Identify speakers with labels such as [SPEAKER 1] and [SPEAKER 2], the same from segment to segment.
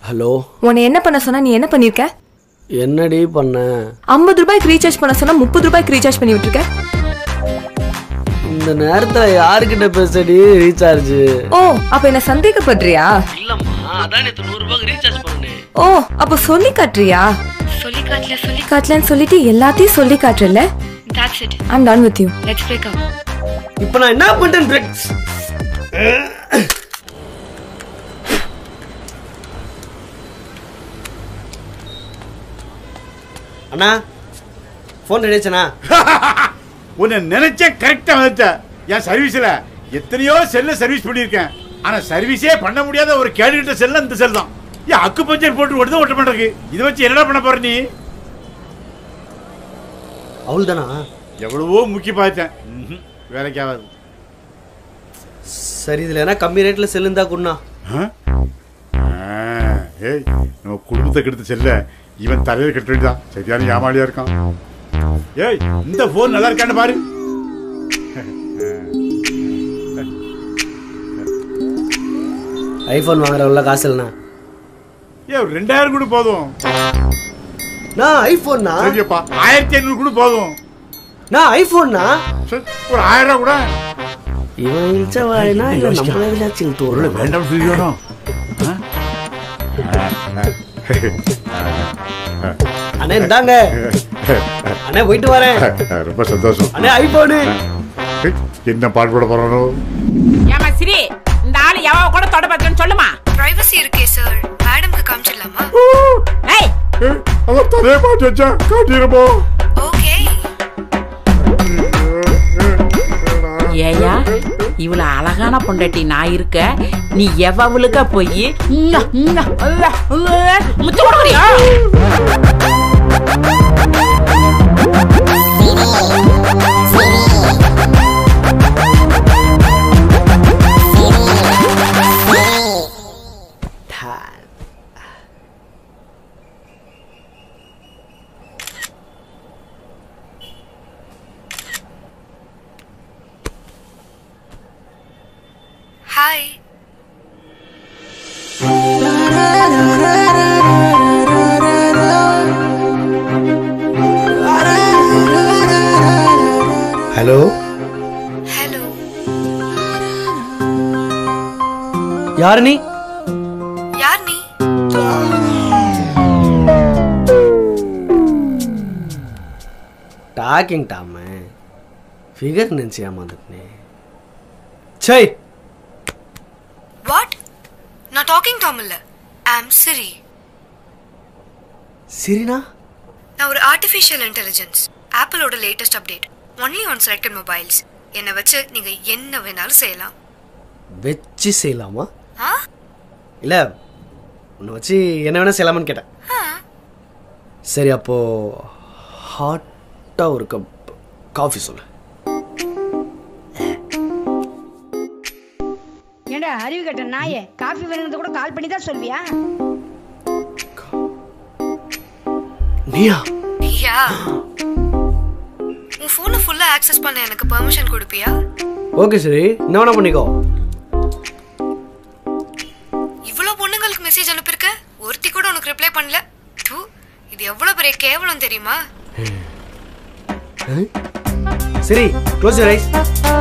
[SPEAKER 1] Hello
[SPEAKER 2] உன்னை என்ன பண்ண சொன்னா நீ என்ன பண்ணிருக்க
[SPEAKER 1] என்னடி பண்ண
[SPEAKER 2] ஐம்பது ரூபாய்க்கு ரீசார்ஜ் பண்ண சொன்னா முப்பது ரூபாய்க்கு ரீசார்ஜ் பண்ணி விட்டுருக்க
[SPEAKER 1] இந்த நேரத்துல யாருக்கிட்ட பேசடி ரீசார்ஜ்
[SPEAKER 2] ஓ அப்ப என்ன சந்தேகப்படுறியா
[SPEAKER 1] இல்லம்மா அதான் நேத்து நூறு ரூபாய்க்கு ரீசார்ஜ் பண்ணேன்
[SPEAKER 2] ஓ அப்ப சொல்லி காட்டுறியா சொல்லி காட்டல சொல்லி காட்டலன்னு சொல்லிட்டு எல்லாத்தையும் சொல்லி காட்டுறல
[SPEAKER 3] That's it.
[SPEAKER 2] I'm done with you
[SPEAKER 3] Let's break up.
[SPEAKER 1] இப்போ நான் என்ன பண்ணிட்டேன் பிரெக்ஸ் அண்ணா ஃபோன் ரெடியாச்சண்ணா
[SPEAKER 4] உன்னை நினைச்சேன் கரெக்டா வந்துட்ட என் சர்வீஸ்ல எத்தனையோ செல்ல சர்வீஸ் பண்ணியிருக்கேன் ஆனா சர்வீஸே பண்ண முடியாத ஒரு கேடுகிட்ட செல்ல இந்த செல் தான் ஏன் அக்கு பஞ்சர் போட்டு ஓட்டு ஓட்ட மாட்டேங்குது இதை வச்சு என்னடா பண்ண போற நீ
[SPEAKER 1] அவள் தானா
[SPEAKER 4] எவ்வளவோ முக்கிய பார்த்தேன் ம்ஹும். வேலைக்கு ஆகாது
[SPEAKER 1] சரி இதுல என்ன கம்மி ரேட்ல செல்லுந்தா குண்ணா
[SPEAKER 4] ஆ? ஆ, ஏய் நம்ம குடும்பத்தை கெடுத்த செல்ல இவன் தலையில கட்ட வேண்டியதான் சரியான ஏமாளியா இருக்கான் ஏய் இந்த போன் நல்லா இருக்கான்னு பாரு
[SPEAKER 1] ஐஃபோன் வாங்குறவங்கள காசு இல்லைண்ணா
[SPEAKER 4] ஏய் ஒரு ரெண்டாயிரம் கூட போதும்
[SPEAKER 1] நான் ஐஃபோன்னா
[SPEAKER 4] சரியப்பா ஆயிரத்தி ஐநூறு கூட போதும்
[SPEAKER 1] நான் ஐஃபோன்னா
[SPEAKER 4] சரி, ஒரு ஆயிரம் ரூபா கூட
[SPEAKER 1] இவன் இழிச்ச வாயினா இல்ல நம்மளே விளையாச்சுக்கிட்டு
[SPEAKER 4] ஒரு
[SPEAKER 1] வரல
[SPEAKER 4] வேண்டாம் சொல்லிடணும்
[SPEAKER 1] அண்ணே இந்தாங்க அண்ணே போயிட்டு வரேன்
[SPEAKER 4] ரொம்ப சந்தோஷம்
[SPEAKER 1] அண்ணே ஐபோனு
[SPEAKER 4] ஏய், என்ன பாடுபட போறானோ
[SPEAKER 5] ஏமா சிரி இந்த ஆளு எவ கூட தொட பத்துன்னு சொல்லுமா
[SPEAKER 3] Privacy இருக்கே சார் மேடம்க்கு காமிச்சிடலாமா
[SPEAKER 5] ஏய்
[SPEAKER 4] ஏய், அவன் தலையை பாட்டு வச்சா காட்டிடுமோ
[SPEAKER 3] ஓகே
[SPEAKER 5] ஏயா இவ்வளவு அழகான பொண்டாட்டி நான் இருக்க நீ எவ்வளவுக்க போய் முத்து கொடுக்குறியா
[SPEAKER 3] ஹாய்
[SPEAKER 1] ஹலோ
[SPEAKER 3] ஹலோ
[SPEAKER 1] யாரு நீ
[SPEAKER 3] யார் நீ
[SPEAKER 1] டாக்கிங் டாம ஃபிகர் நினச்சி ஏமாந்துட்டேனே சை
[SPEAKER 3] வாட் நான் டாக்கிங் டாம் இல்ல ஐம் சிரி
[SPEAKER 1] சரிண்ணா
[SPEAKER 3] நான் ஒரு ஆர்டிஃபிஷியல் இன்டெலிஜென்ஸ் ஆப்பிளோட latest update only on selected mobiles என்னை வச்சு நீங்க என்ன வேணாலும் செய்யலாம்
[SPEAKER 1] வச்சு செய்யலாமா
[SPEAKER 3] ஆ
[SPEAKER 1] இல்லை உன்னை வச்சு என்ன வேணா செய்யலாமான்னு கேட்டேன்
[SPEAKER 3] ஆ
[SPEAKER 1] சரி அப்போ ஹாட்டாக ஒரு கப் காஃபி சொல்லு
[SPEAKER 6] ஏண்டா அறிவு கட்ட நாயே காஃபி வேணுங்கிறத கூட கால் பண்ணி தான் சொல்வியா
[SPEAKER 1] நீயா
[SPEAKER 3] யா உன் ஃபோனை ஃபுல்லா ஆக்சஸ் பண்ண எனக்கு பெர்மிஷன் கொடுப்பியா
[SPEAKER 1] ஓகே சரி என்ன வேணா பண்ணிக்கோ
[SPEAKER 3] இவ்வளவு பொண்ணுங்களுக்கு மெசேஜ் அனுப்பியிருக்க ஒருத்தி கூட உனக்கு ரிப்ளை பண்ணல தூ இது எவ்வளவு பெரிய கேவலம் தெரியுமா
[SPEAKER 1] சரி க்ளோஸ் யூர் ஐஸ்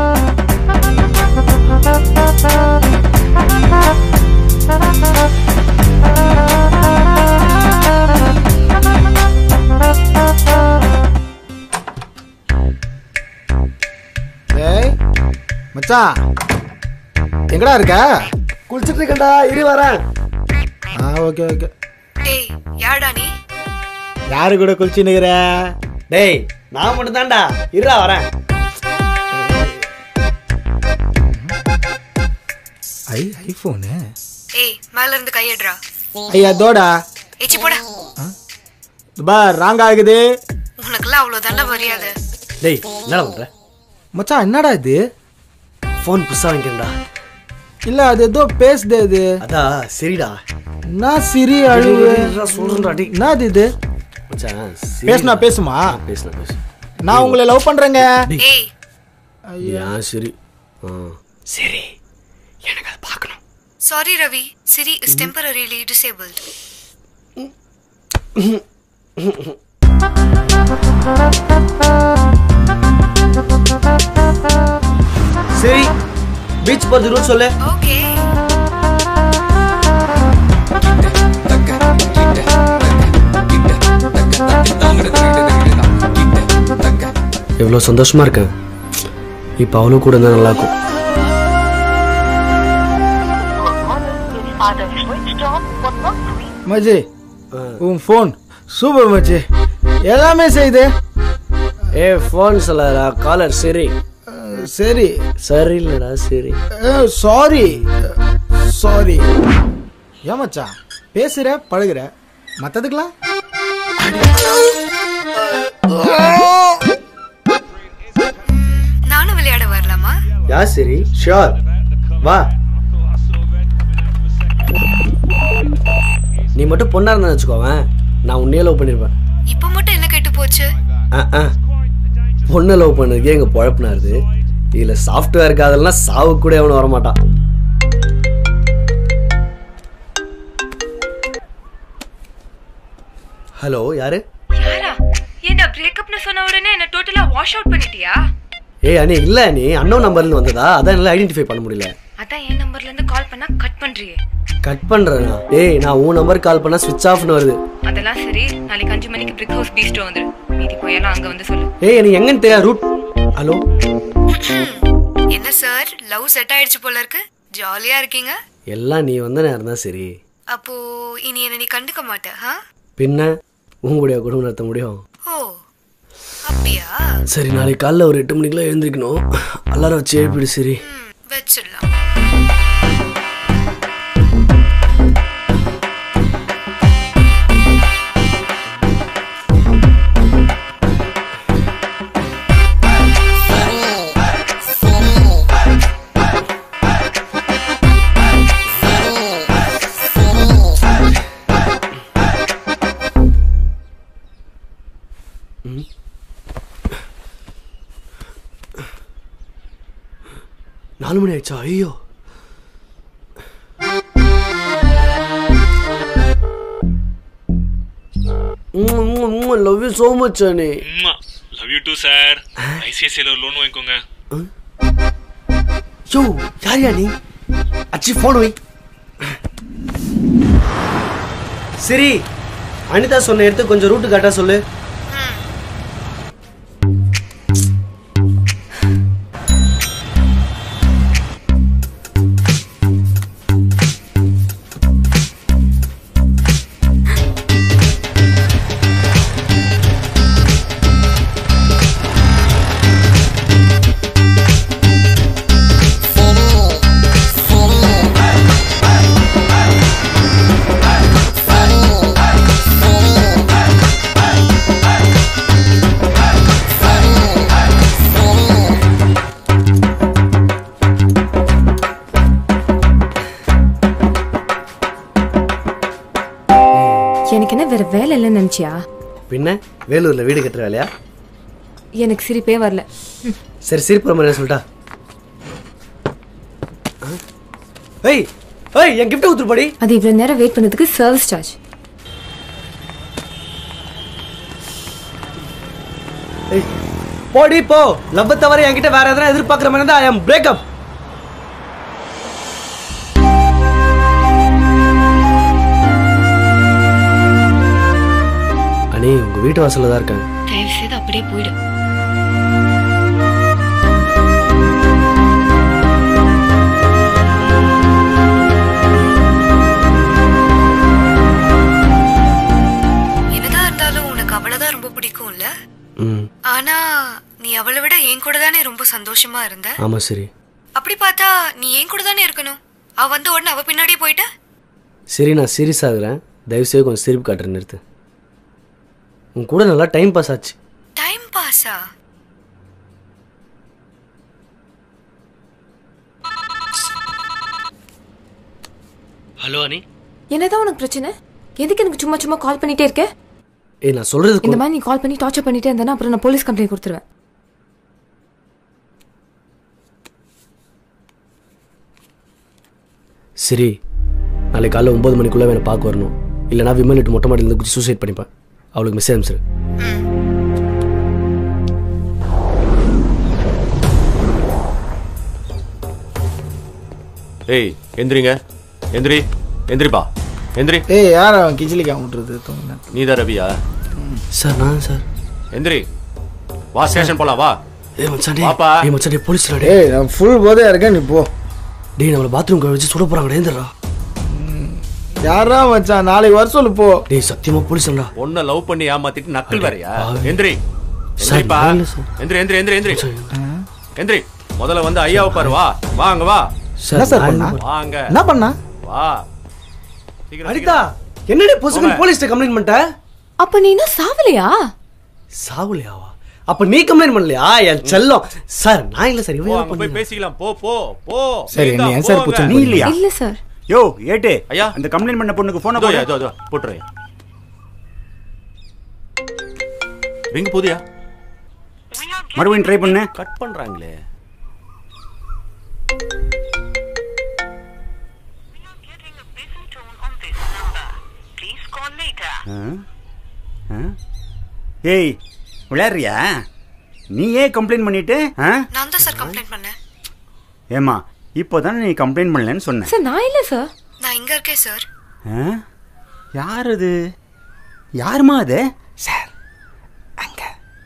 [SPEAKER 7] ஏய் மச்சான் எங்கடா இருக்க
[SPEAKER 1] குளிச்சிட்டு இருக்கேன்டா இரு வரேன்
[SPEAKER 7] ஆ ஓகே ஓகே
[SPEAKER 3] டேய் யாடா நீ
[SPEAKER 7] யாரு கூட குளிச்சுன்னுக்கிற
[SPEAKER 1] டேய் நான் மட்டும் தான்டா இருடா வரேன்
[SPEAKER 7] ஐ ஐஃபோனு
[SPEAKER 3] ஏய் மேல இருந்து கையடுறா
[SPEAKER 7] ஐயா தோடா
[SPEAKER 3] ஏச்சி போடா
[SPEAKER 7] பார் ராங் ஆகுது
[SPEAKER 3] உனக்கெல்லாம் அவ்வளவு தாண்டா மரியாதை
[SPEAKER 1] டேய் என்னடா பண்ற
[SPEAKER 7] மச்சான் என்னடா இது
[SPEAKER 1] ஃபோன் புதுசாக வாங்கிக்கிறேன்டா
[SPEAKER 7] இல்ல அது ஏதோ பேசுது அது
[SPEAKER 1] அதா சரிடா
[SPEAKER 7] நான் சிரி அழுவு
[SPEAKER 1] இருடா, சொல்றேன்டா, டேய்.
[SPEAKER 7] என்னது இது
[SPEAKER 1] மச்சான் சரிடா.
[SPEAKER 7] பேசுனா பேசுமா
[SPEAKER 1] பேசுனா பேசு
[SPEAKER 7] நான் உங்களை லவ் பண்றேங்க
[SPEAKER 3] ஏய்
[SPEAKER 1] ஏன் சரி ஆ சரி எனக்கு அதை பார்க்கணும்
[SPEAKER 3] sorry Ravi Siri is temporarily disabled
[SPEAKER 1] சரி பீச் போகிறது ரூட் சொல்லு
[SPEAKER 3] ஓகே
[SPEAKER 1] எவ்வளோ சந்தோஷமா இருக்கேன் இப்போ அவளும் கூட இருந்தால் நல்லாயிருக்கும்
[SPEAKER 7] மச்சி உன் ஃபோன் சூப்பர் மச்சி எல்லாமே செய்யுது
[SPEAKER 1] ஏ ஃபோன் சொல்லாதடா காலர் சரி
[SPEAKER 7] அஹ், சரி
[SPEAKER 1] சரி இல்லைடா சரி
[SPEAKER 7] சாரி சாரி ஏன் மச்சான் பேசுற பழகுற மற்றதுக்கெல்லாம்
[SPEAKER 3] நானும் விளையாட வரலாமா
[SPEAKER 1] யா சரி ஷியோர் வா நீ மட்டும் பொண்ணா இருந்தா வச்சுக்கோவேன் நான் உன்னையே லவ் பண்ணிருப்பேன்
[SPEAKER 3] இப்போ மட்டும் என்ன கெட்டு போச்சு
[SPEAKER 1] அஹ், அஹ். பொண்ணை லவ் பண்ணதுக்கே எங்க பொழப்புனாருது இதுல சாஃப்ட்வேர் காதல்னா சாவு கூட எவனும் வரமாட்டான் ஹலோ யாரு
[SPEAKER 2] யாரா ஏன்டா பிரேக்கப்னு சொன்ன உடனே என்ன டோட்டலா வாஷ் அவுட் பண்ணிட்டியா
[SPEAKER 1] ஏய் அண்ணே இல்ல நீ அன்னோ நம்பர்ல இருந்து வந்ததா அதான் என்னால ஐடென்டிஃபை பண்ண முடியல
[SPEAKER 2] அதான் என் நம்பர்ல இருந்து கால் பண்ணா கட் பண்றியே
[SPEAKER 1] கட் பண்றேனா ஏய் நான் உன் நம்பர் கால் பண்ணா ஸ்விட்ச் ஆஃப்னு வருது
[SPEAKER 2] அதெல்லாம் சரி நாளைக்கு அஞ்சு மணிக்கு பிரிக் ஹவுஸ் பீஸ்டோ வந்துரு மீதி போயெல்லாம் அங்க வந்து சொல்லு
[SPEAKER 1] ஏய் நீ எங்கன்னு தெரியா ரூட் ஹலோ
[SPEAKER 3] என்ன சார் லவ் செட் ஆயிடுச்சு போல இருக்கு ஜாலியா இருக்கீங்க
[SPEAKER 1] எல்லாம் நீ வந்த நேரம் தான் சரி
[SPEAKER 3] அப்போ இனி என்ன நீ கண்டுக்க மாட்ட ஆ?
[SPEAKER 1] பின்ன உங்களுடைய குடும்பம் நடத்த முடியும்
[SPEAKER 3] ஓ அப்படியா
[SPEAKER 1] சரி நாளைக்கு காலைல ஒரு எட்டு மணிக்கெல்லாம் எழுந்திருக்கணும் எல்லாரும் வச்சு எழுப்பிடு சரி
[SPEAKER 3] ம், வச்சிடலாம்
[SPEAKER 1] நாலு மணி ஆயிடுச்சா ஐயோ love you so much Annie
[SPEAKER 8] love you too sir ஐசிஐசிஐல ஒரு லோன் வாங்கிக்கோங்க
[SPEAKER 1] யோ யார் யா நீ அச்சி ஃபோன் வை சரி அனிதா சொன்ன எடுத்து கொஞ்சம் ரூட்டு காட்டா சொல்லு
[SPEAKER 2] எனக்கு என்ன வேற வேலை இல்லைன்னு நினைச்சியா
[SPEAKER 1] பின்ன வேலூர்ல வீடு கட்டுற வேலையா
[SPEAKER 2] எனக்கு சிரிப்பே வரல
[SPEAKER 1] சரி சிரிப்பு மாதிரி சொல்லிட்டா ஆ? ஏய் ஏய் என் கிஃப்ட் ஊத்துருப்பாடி
[SPEAKER 2] அது இவ்வளவு நேரம் வெயிட் பண்ணதுக்கு சர்வீஸ் சார்ஜ்
[SPEAKER 1] ஏய் போடி போ லவ் தவிர என்கிட்ட வேற எதனா எதிர்பார்க்குற மாதிரி இருந்தா ஐ அம் பிரேக்கப் அண்ணே உங்க வீட்டு வாசல்ல தான் இருக்கேன்
[SPEAKER 2] தயவு செய்து அப்படியே போயிடு
[SPEAKER 3] என்னதான் இருந்தாலும் உனக்கு அவளைதான் ரொம்ப பிடிக்கும்ல
[SPEAKER 1] ம்
[SPEAKER 3] ஆனா நீ அவளை விட என் கூட தானே ரொம்ப சந்தோஷமா இருந்த
[SPEAKER 1] ஆமா சரி
[SPEAKER 3] அப்படி பார்த்தா நீ என் கூட தானே இருக்கணும் அவ வந்த உடனே அவ பின்னாடியே போயிட்ட
[SPEAKER 1] சரி நான் சீரியஸ் ஆகுறேன் தயவு செய்து கொஞ்சம் சிரிப்பு காட்டுறேன் நிறுத்து உன் கூட நல்லா டைம் பாஸ் ஆச்சு
[SPEAKER 3] டைம் பாஸா
[SPEAKER 1] ஹலோ அனி
[SPEAKER 2] என்னதான் உனக்கு பிரச்சனை எதுக்கு எனக்கு சும்மா சும்மா கால் பண்ணிட்டே இருக்க
[SPEAKER 1] ஏய் நான் சொல்றது
[SPEAKER 2] இந்த
[SPEAKER 1] கொஞ்சம்-
[SPEAKER 2] மாதிரி நீ கால் பண்ணி டார்ச்சர் பண்ணிட்டே இருந்தேன்னா அப்புறம் நான் போலீஸ் கம்ப்ளைண்ட் கொடுத்துருவேன்
[SPEAKER 1] சரி நாளைக்கு காலைல ஒம்பது மணிக்குள்ளே என்னை பார்க்க வரணும் இல்லைனா விமல் இட்டு மொட்டை மாடியிலேருந்து குச்சி சூசைட் பண்ணிப்பேன் அவளுக்கு மெசேஜ் அனுப்பிச்சிரு
[SPEAKER 9] ஏய் எந்திரிங்க எந்திரி எந்திரிப்பா எந்திரி
[SPEAKER 7] ஏய் யார் அவன் கிச்சிலிக்கா விட்டுறது தூங்க
[SPEAKER 9] நீதான் ரவியா
[SPEAKER 1] சார் நான் சார்
[SPEAKER 9] எந்திரி வா ஸ்டேஷன் போலாம் வா
[SPEAKER 1] ஏ மச்சான்
[SPEAKER 9] வாப்பா.
[SPEAKER 1] டேய் ஏ மச்சான் டேய் போலீஸ் டேய்
[SPEAKER 7] ஏய் நான் ஃபுல் போதையா இருக்கேன் நீ போ
[SPEAKER 1] டேய் நம்மள பாத்ரூம் வச்சு சுட போறாங்க டேந்திரா
[SPEAKER 7] யாரா மச்சான் நாளைக்கு வர சொல்லு போ
[SPEAKER 1] டேய் சத்தியமா போலீஸ்டா
[SPEAKER 9] பொண்ணை லவ் பண்ணி ஏமாத்திட்டு நக்கல் வேறயா
[SPEAKER 1] பாவி.
[SPEAKER 9] எந்திரி
[SPEAKER 1] சார்,
[SPEAKER 9] எந்திரிப்பா
[SPEAKER 1] நான் இல்ல சார்.
[SPEAKER 9] எந்திரி எந்திரி எந்திரி எந்திரி எந்திரி முதல்ல வந்து ஐயாவை பாரு வா வா அங்க வா
[SPEAKER 7] என்ன சார் பண்ணா
[SPEAKER 9] வாங்க
[SPEAKER 7] என்ன பண்ணா
[SPEAKER 9] வா சீக்கிரம்,
[SPEAKER 1] அனிதா
[SPEAKER 9] சீக்கிரம்.
[SPEAKER 1] என்னடி பொசுக்கு
[SPEAKER 9] போங்க.
[SPEAKER 1] போலீஸ்ட்ட கம்ப்ளைண்ட் பண்ணிட்ட
[SPEAKER 2] அப்ப நீ இன்னும் சாவலையா
[SPEAKER 1] சாவுலையாவா அப்ப நீ கம்ப்ளைண்ட் பண்ணலையா என் செல்லம் சார் நான் இல்ல சார்
[SPEAKER 9] போ,
[SPEAKER 1] இவன்
[SPEAKER 9] அங்க போய் பேசிக்கலாம் போ போ போ
[SPEAKER 7] சரி,
[SPEAKER 9] நீதான்
[SPEAKER 7] நீ ஏன் சார்
[SPEAKER 9] போங்க.
[SPEAKER 7] புடிச்சு
[SPEAKER 10] நீ இல்லையா
[SPEAKER 2] இல்ல சார்
[SPEAKER 10] யோ ஏட்டு
[SPEAKER 9] ஐயா.
[SPEAKER 10] அந்த கம்ப்ளைண்ட் பண்ண பொண்ணுக்கு போன
[SPEAKER 9] இதோ, இதோ, இதோ, போட்டுறேன் ரிங் போதியா
[SPEAKER 10] மறுபடியும் ட்ரை பண்ணு
[SPEAKER 9] கட் பண்றாங்களே
[SPEAKER 10] ஆ? ஆ? ஏய் விளையாடுறியா நீ ஏன் கம்ப்ளைண்ட் பண்ணிட்டு ஆ?
[SPEAKER 3] நான் தான் சார் கம்ப்ளைண்ட் பண்ணேன்
[SPEAKER 10] ஏம்மா இப்போதானே நீ கம்ப்ளைண்ட் பண்ணலன்னு சொன்னேன்
[SPEAKER 2] சார் நான் இல்ல சார்
[SPEAKER 3] நான் இங்க இருக்கேன் சார்
[SPEAKER 10] ஆ? யார் அது யாருமா அது சார் அங்க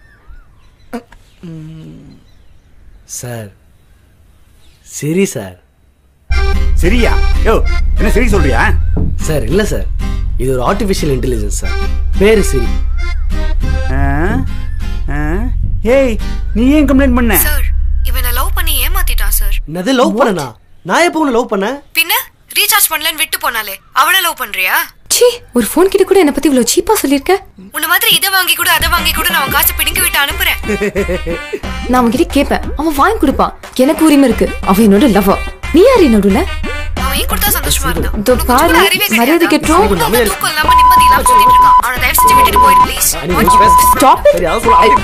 [SPEAKER 1] சார் சரி சார்
[SPEAKER 10] சரியா யோ என்ன சரி சொல்றியா
[SPEAKER 1] சார் இல்ல சார் இது ஒரு ஆர்டிஃபிஷியல் இன்டெலிஜென்ஸ் சார் பேரு சரி
[SPEAKER 10] ஆ? ஆ? ஏய் நீ ஏன் கம்ப்ளைண்ட் பண்ண
[SPEAKER 3] சார் இவனை லவ் பண்ணி ஏமாத்திட்டான் சார்
[SPEAKER 1] என்னது லவ் பண்ணனா நான் எப்போ உன்னை லவ் பண்ணேன்
[SPEAKER 3] பின்ன ரீசார்ஜ் பண்ணலன்னு விட்டு போனாலே அவளை லவ் பண்றியா
[SPEAKER 2] ச்சீ ஒரு ஃபோன் கிட்ட கூட என்ன பத்தி இவ்வளவு சீப்பா சொல்லிருக்க
[SPEAKER 3] உன்ன மாதிரி இதை வாங்கி கூட அதை வாங்கி கூட நான் அவன் காசை பிடிங்க விட்டு அனுப்புறேன்
[SPEAKER 2] நான் அவன்கிட்ட கேட்பேன் அவன் வாங்கி கொடுப்பான் எனக்கு உரிமை இருக்கு அவன் என்னோட லவர் நீ யாரு நடுவுல
[SPEAKER 3] அவன் ஏன் கொடுத்தா சந்தோஷமா இருந்தான்
[SPEAKER 2] இதோ
[SPEAKER 3] உனக்கு
[SPEAKER 2] பாரு,
[SPEAKER 3] கொஞ்சம் கூட அறிவே
[SPEAKER 2] மரியாதை
[SPEAKER 3] கிடையாதா?
[SPEAKER 2] கெட்டுரும்.
[SPEAKER 3] அவன் தான் தூக்கம் இல்லாம நிம்மதி இல்லாம சுத்திட்டு இருக்கான். அவனை தயவு செஞ்சு விட்டுட்டு போயிடு, please.
[SPEAKER 2] ஸ்டாப்
[SPEAKER 1] சரி அதான் சொல்ல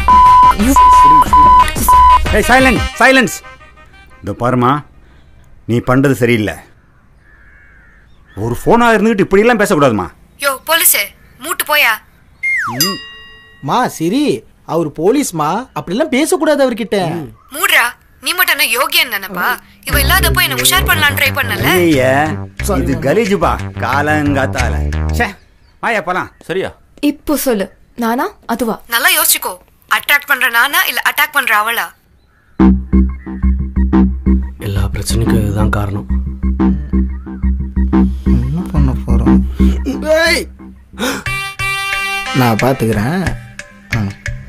[SPEAKER 10] ஏய் சைலன்ஸ் சைலன்ஸ் இந்த பாருமா நீ பண்றது சரியில்லை ஒரு ஃபோனாக இருந்துகிட்டு இப்படியெல்லாம் பேசக்கூடாதுமா
[SPEAKER 3] யோ போலீஸே மூட்டு போயா
[SPEAKER 7] மா சரி அவர் போலீஸ்மா அப்படிலாம் பேசக்கூடாது அவர்கிட்ட
[SPEAKER 3] மூடுறா நீ மட்டும் என்ன யோகியன் நினைப்பா இவ இல்லாதப்போ என்ன உஷார் பண்ணலாம் ட்ரை பண்ணல
[SPEAKER 10] ஐய இது கலீஜுப்பா காலங்காத்தால ச்சே வாயா போலாம்
[SPEAKER 9] சரியா
[SPEAKER 2] இப்போ சொல்லு நானா அதுவா
[SPEAKER 3] நல்லா யோசிச்சுக்கோ அட்ராக்ட் பண்ற நானா இல்ல அட்டாக் பண்ற அவளா
[SPEAKER 1] எல்லா பிரச்சனைக்கும் இதுதான் காரணம்
[SPEAKER 7] என்ன பண்ண போறோம் ஏய்! நான் பாத்துக்கிறேன் ஆ.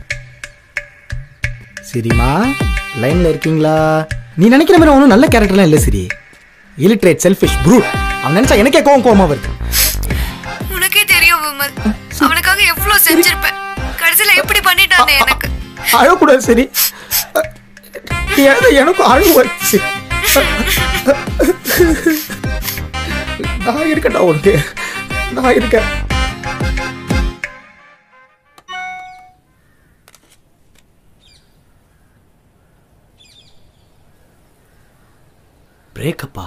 [SPEAKER 7] சரிம்மா லைன்ல இருக்கீங்களா நீ நினைக்கிற மாதிரி ஒன்றும் நல்ல கேரக்டர்லாம் இல்லை சரி இலிட்ரேட் செல்ஃபிஷ் ப்ரூட் அவன் நினைச்சா எனக்கே கோவம் கோவமா வருது
[SPEAKER 3] உனக்கே தெரியும் விமல் அவனுக்காக எவ்வளவு செஞ்சிருப்பேன் கடைசியில எப்படி பண்ணிட்டானே எனக்கு
[SPEAKER 7] அழக்கூடாது சரி நீ அழுத எனக்கும் அழுவு வந்துச்சு நான் இருக்கேன்டா உனக்கு நான் இருக்கேன்
[SPEAKER 1] பிரேக்கப்பா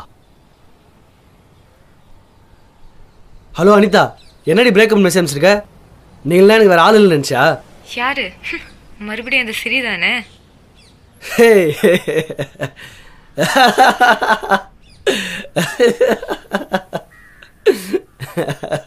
[SPEAKER 1] ஹலோ அனிதா என்னடி பிரேக்கப் மெசேஜ் அனுப்பிச்சிருக்க நீங்களாம் எனக்கு வேற ஆள் இல்லை நினச்சா
[SPEAKER 3] யாரு மறுபடியும் அந்த சிரி தானே
[SPEAKER 1] ஹே